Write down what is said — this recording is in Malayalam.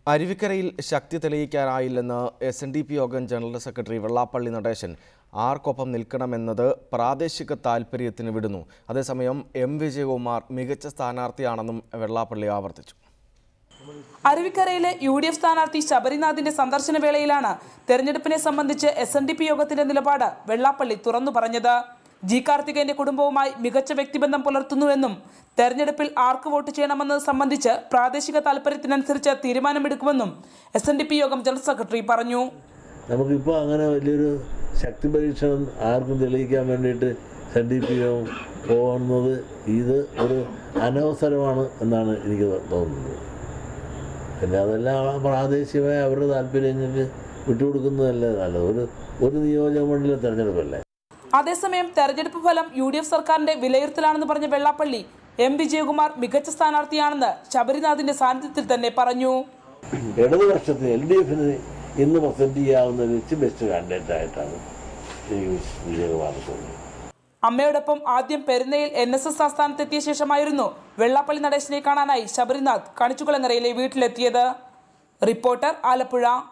അരുവിക്കരയിൽ ശക്തി തെളിയിക്കാനായില്ലെന്ന് എസ് എൻ ഡി പി യോഗം ജനറൽ സെക്രട്ടറി വെള്ളാപ്പള്ളി നടേശൻ ആർക്കൊപ്പം നിൽക്കണമെന്നത് പ്രാദേശിക താൽപ്പര്യത്തിന് വിടുന്നു അതേസമയം എം വിജയകുമാർ മികച്ച സ്ഥാനാർത്ഥിയാണെന്നും വെള്ളാപ്പള്ളി ആവർത്തിച്ചു അരുവിക്കരയിലെ യു ഡി എഫ് സ്ഥാനാർത്ഥി ശബരിനാഥിന്റെ സന്ദർശന വേളയിലാണ് തെരഞ്ഞെടുപ്പിനെ സംബന്ധിച്ച് എസ് എൻ ഡി പി യോഗത്തിന്റെ നിലപാട് വെള്ളാപ്പള്ളി തുറന്നു പറഞ്ഞത് ജി കാർത്തികേയന്റെ കുടുംബവുമായി മികച്ച വ്യക്തിബന്ധം പുലർത്തുന്നുവെന്നും തെരഞ്ഞെടുപ്പിൽ ആർക്ക് വോട്ട് ചെയ്യണമെന്നത് സംബന്ധിച്ച് പ്രാദേശിക താൽപര്യത്തിനനുസരിച്ച് തീരുമാനമെടുക്കുമെന്നും എസ് എൻ ഡി പി യോഗം ജനറൽ സെക്രട്ടറി പറഞ്ഞു നമുക്കിപ്പോൾ അങ്ങനെ വലിയൊരു ശക്തി പരീക്ഷണം ആർക്കും തെളിയിക്കാൻ വേണ്ടിയിട്ട് എൻ ഡി പി പോകുന്നത് ഇത് ഒരു അനവസരമാണ് എന്നാണ് എനിക്ക് തോന്നുന്നത് പിന്നെ അതെല്ലാം പ്രാദേശികമായ അവരുടെ താല്പര്യങ്ങൾക്ക് വിട്ടുകൊടുക്കുന്നതല്ലേ നല്ലത് ഒരു ഒരു നിയോജക മണ്ഡല തെരഞ്ഞെടുപ്പല്ലേ അതേസമയം തെരഞ്ഞെടുപ്പ് ഫലം യു ഡി എഫ് സർക്കാരിന്റെ വിലയിരുത്തലാണെന്ന് പറഞ്ഞ വെള്ളാപ്പള്ളി എം വിജയകുമാർ മികച്ച സ്ഥാനാർത്ഥിയാണെന്ന് ശബരിനാഥിന്റെ സാന്നിധ്യത്തിൽ തന്നെ പറഞ്ഞു ഇടതുപക്ഷത്തിന് എൽ ഡി എഫിന് ഇന്ന് പ്രസന്റ് ചെയ്യാവുന്ന വെച്ച് ബെസ്റ്റ് കാൻഡിഡേറ്റ് ആയിട്ടാണ് എനിക്ക് വിജയകുമാർ തോന്നുന്നത് അമ്മയോടൊപ്പം ആദ്യം പെരുന്നയിൽ എൻ എസ് എസ് ആസ്ഥാനത്തെത്തിയ ശേഷമായിരുന്നു വെള്ളാപ്പള്ളി നടേശനെ കാണാനായി ശബരിനാഥ് കണിച്ചുകുളങ്ങരയിലെ വീട്ടിലെത്തിയത് റിപ്പോർട്ടർ ആലപ്പുഴ